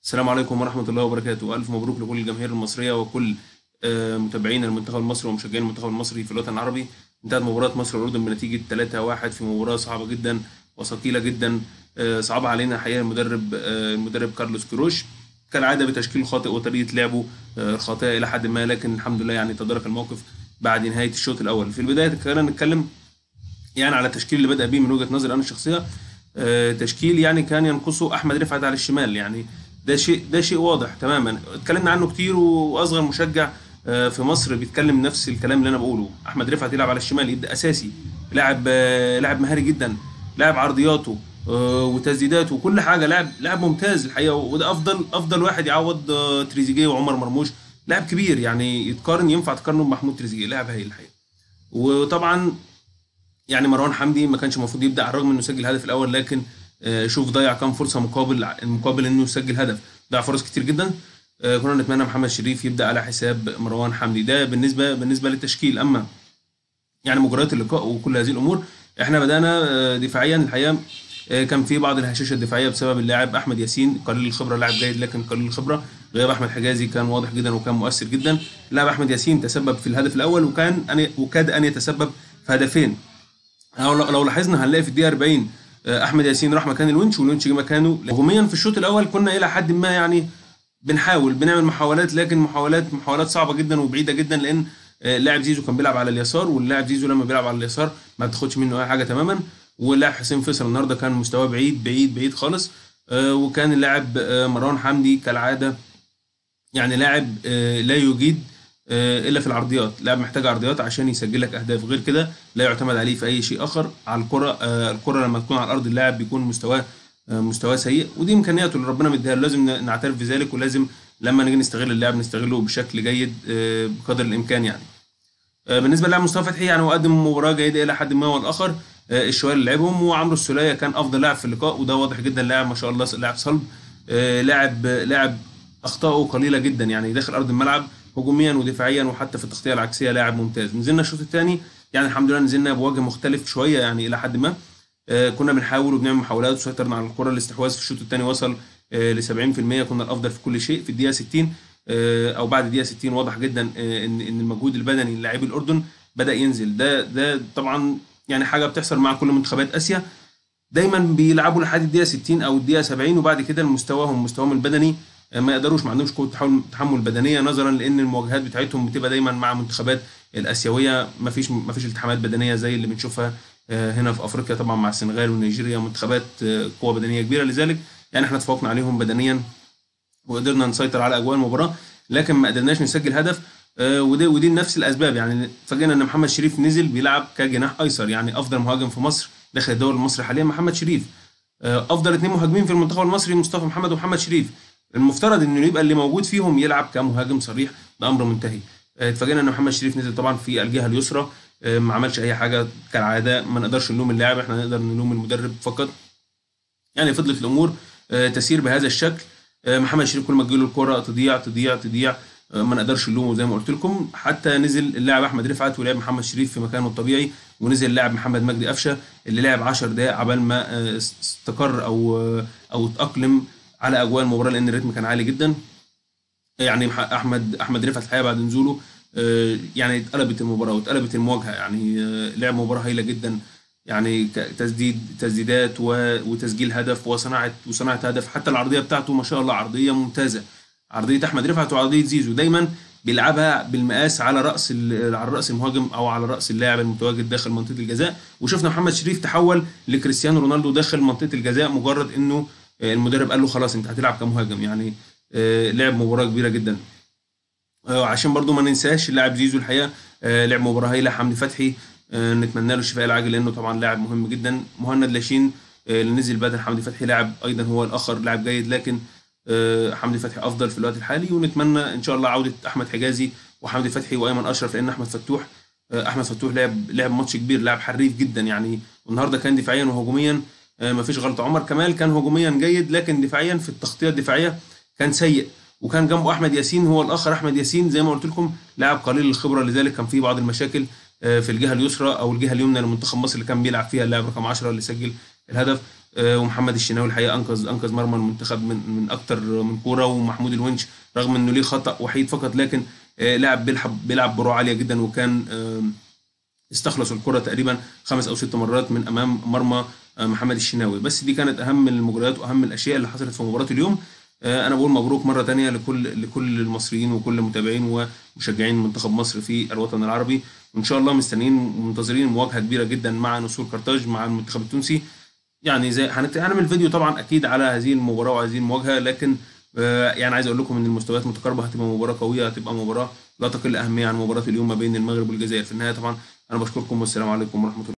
السلام عليكم ورحمة الله وبركاته ألف مبروك لكل الجماهير المصرية وكل آه، متابعين المنتخب المصري ومشجعين المنتخب المصري في الوطن العربي انتهت مباراة مصر والأردن بنتيجة 3-1 في مباراة صعبة جدا وثقيلة جدا آه، صعبة علينا الحقيقة المدرب آه، المدرب كارلوس كروش كالعادة بتشكيل خاطئ وطريقة لعبه آه، خاطئة إلى حد ما لكن الحمد لله يعني تدارك الموقف بعد نهاية الشوط الأول في البداية خلينا نتكلم يعني على التشكيل اللي بدأ بيه من وجهة نظري أنا الشخصية آه، تشكيل يعني كان ينقصه أحمد رفعت على الشمال يعني ده شيء ده شيء واضح تماما اتكلمنا عنه كتير واصغر مشجع آه، في مصر بيتكلم نفس الكلام اللي انا بقوله احمد رفعت يلعب على الشمال يبدا اساسي لاعب آه، لاعب مهاري جدا لاعب عرضياته آه، وتسديداته وكل حاجه لاعب لاعب ممتاز الحقيقه وده افضل افضل واحد يعوض آه، تريزيجيه وعمر مرموش لاعب كبير يعني يتقارن ينفع تقارنه بمحمود تريزيجيه لاعب هايل الحقيقه وطبعا يعني مروان حمدي ما كانش المفروض يبدا على الرغم انه سجل الهدف الاول لكن آه، شوف ضيع كام فرصه مقابل مقابل انه يسجل هدف ضيع فرص كتير جدا آه، كنا نتمنى محمد شريف يبدا على حساب مروان حمدي ده بالنسبه بالنسبه للتشكيل اما يعني مجريات اللقاء وكل هذه الامور احنا بدانا آه، دفاعيا الحقيقه آه، كان في بعض الهشاشه الدفاعيه بسبب اللاعب احمد ياسين قليل الخبره لاعب جيد لكن قليل الخبره غياب احمد حجازي كان واضح جدا وكان مؤثر جدا اللاعب احمد ياسين تسبب في الهدف الاول وكان أن وكاد ان يتسبب في هدفين لو لو لاحظنا هنلاقي في الدقيقه 40 آه، احمد ياسين راح مكان الونش والونش جه مكانه هجوميا في الشوط الاول كنا الى حد ما يعني بنحاول بنعمل محاولات لكن محاولات محاولات صعبه جدا وبعيده جدا لان آه، لاعب زيزو كان بيلعب على اليسار واللاعب زيزو لما بيلعب على اليسار ما بتاخدش منه اي حاجه تماما واللاعب حسين فيصل النهارده كان مستواه بعيد بعيد بعيد خالص آه، وكان اللاعب آه، مروان حمدي كالعاده يعني لاعب آه، لا يجيد آه، الا في العرضيات لاعب محتاج عرضيات عشان يسجل لك اهداف غير كده لا يعتمد عليه في اي شيء اخر على الكره آه، الكره لما تكون على الارض اللاعب بيكون مستواه آه، مستواه سيء ودي امكانياته اللي ربنا مديها له لازم ن- نعترف بذلك ولازم لما نيجي نستغل اللاعب نستغله بشكل جيد آه، بقدر الامكان يعني آه، بالنسبه للاعب مصطفى فتحي يعني هو قدم مباراه جيده الى حد ما والاخر آه، الشويه اللي لعبهم وعمرو السوليه كان افضل لاعب في اللقاء وده واضح جدا لاعب ما شاء الله لاعب صلب آه، لاعب لاعب اخطائه قليله جدا يعني داخل ارض الملعب هجوميا ودفاعيا وحتى في التغطيه العكسيه لاعب ممتاز نزلنا الشوط الثاني يعني الحمد لله نزلنا بوجه مختلف شويه يعني الى حد ما آه، كنا بنحاول وبنعمل محاولات وسيطرنا على الكره الاستحواذ في الشوط الثاني وصل آه، ل 70% كنا الافضل في كل شيء في الدقيقه 60 آه، او بعد الدقيقه 60 واضح جدا آه، ان ان المجهود البدني للاعبي الاردن بدا ينزل ده ده طبعا يعني حاجه بتحصل مع كل منتخبات اسيا دايما بيلعبوا لحد الدقيقه 60 او الدقيقه 70 وبعد كده مستواهم مستواهم البدني آه، ما يقدروش ما عندهمش قوه تحمل تحمل بدنيه نظرا لان المواجهات بتاعتهم بتبقى دايما مع منتخبات الاسيويه ما فيش ما فيش التحامات بدنيه زي اللي بنشوفها آه، هنا في افريقيا طبعا مع السنغال ونيجيريا منتخبات آه، قوه بدنيه كبيره لذلك يعني احنا تفوقنا عليهم بدنيا وقدرنا نسيطر على اجواء المباراه لكن ما قدرناش نسجل هدف آه، ودي ودي نفس الاسباب يعني فاجئنا ان محمد شريف نزل بيلعب كجناح ايسر يعني افضل مهاجم في مصر داخل الدوري المصري حاليا محمد شريف آه، افضل اثنين مهاجمين في المنتخب المصري مصطفى محمد ومحمد شريف المفترض انه يبقى اللي موجود فيهم يلعب كمهاجم صريح ده امر منتهي آه، اتفاجئنا ان محمد شريف نزل طبعا في الجهه اليسرى آه، ما عملش اي حاجه كالعاده ما نقدرش نلوم اللاعب احنا نقدر نلوم المدرب فقط يعني فضلت الامور آه، تسير بهذا الشكل آه، محمد شريف كل ما تجيله الكره تضيع تضيع تضيع آه، ما نقدرش نلومه زي ما قلت لكم حتى نزل اللاعب احمد رفعت ولعب محمد شريف في مكانه الطبيعي ونزل اللاعب محمد مجدي قفشه اللي لعب 10 دقائق عبال ما آه، استقر او آه، او اتاقلم على اجواء المباراه لان الريتم كان عالي جدا يعني مح- احمد احمد رفعت الحقيقه بعد نزوله آه، يعني اتقلبت المباراه واتقلبت المواجهه يعني آه، لعب مباراه هايله جدا يعني ك- تسديد تسديدات و- وتسجيل هدف وصناعه وصناعه هدف حتى العرضيه بتاعته ما شاء الله عرضيه ممتازه عرضيه احمد رفعت وعرضيه زيزو دايما بيلعبها بالمقاس على راس ال- على راس المهاجم او على راس اللاعب المتواجد داخل منطقه الجزاء وشفنا محمد شريف تحول لكريستيانو رونالدو داخل منطقه الجزاء مجرد انه آه، المدرب قال له خلاص انت هتلعب كمهاجم يعني آه، لعب مباراه كبيره جدا آه، عشان برضو ما ننساش اللاعب زيزو الحقيقه آه، لعب مباراه هايله حمدي فتحي آه، نتمنى له الشفاء العاجل لانه طبعا لاعب مهم جدا مهند لاشين آه، اللي نزل بدل حمدي فتحي لاعب ايضا هو الاخر لاعب جيد لكن آه، حمدي فتحي افضل في الوقت الحالي ونتمنى ان شاء الله عوده احمد حجازي وحمدي فتحي وايمن اشرف لان احمد فتوح آه، احمد فتوح لعب لعب ماتش كبير لاعب حريف جدا يعني والنهارده كان دفاعيا وهجوميا آه، مفيش غلطه عمر كمال كان هجوميا جيد لكن دفاعيا في التغطيه الدفاعيه كان سيء وكان جنبه احمد ياسين هو الاخر احمد ياسين زي ما قلت لكم لاعب قليل الخبره لذلك كان في بعض المشاكل آه، في الجهه اليسرى او الجهه اليمنى لمنتخب مصر اللي كان بيلعب فيها اللاعب رقم 10 اللي سجل الهدف آه، ومحمد الشناوي الحقيقه انقذ انقذ مرمى المنتخب من من اكتر من كوره ومحمود الونش رغم انه ليه خطا وحيد فقط لكن آه، لاعب بيلعب بيلعب بروح عاليه جدا وكان آم، استخلص الكرة تقريبا خمس او ست مرات من امام مرمى آه، محمد الشناوي بس دي كانت اهم المجريات واهم الاشياء اللي حصلت في مباراة اليوم آه، انا بقول مبروك مرة تانية لكل لكل المصريين وكل متابعين ومشجعين منتخب مصر في الوطن العربي وان شاء الله مستنيين ومنتظرين مواجهة كبيرة جدا مع نسور قرطاج مع المنتخب التونسي يعني زي هنت- هنعمل فيديو طبعا اكيد على هذه المباراة وهذه المواجهة لكن آه، يعني عايز اقول لكم ان المستويات متقاربة هتبقى مباراة قوية هتبقى مباراة لا تقل اهمية عن مباراة اليوم ما بين المغرب والجزائر في النهاية طبعا انا بشكركم والسلام عليكم ورحمة الله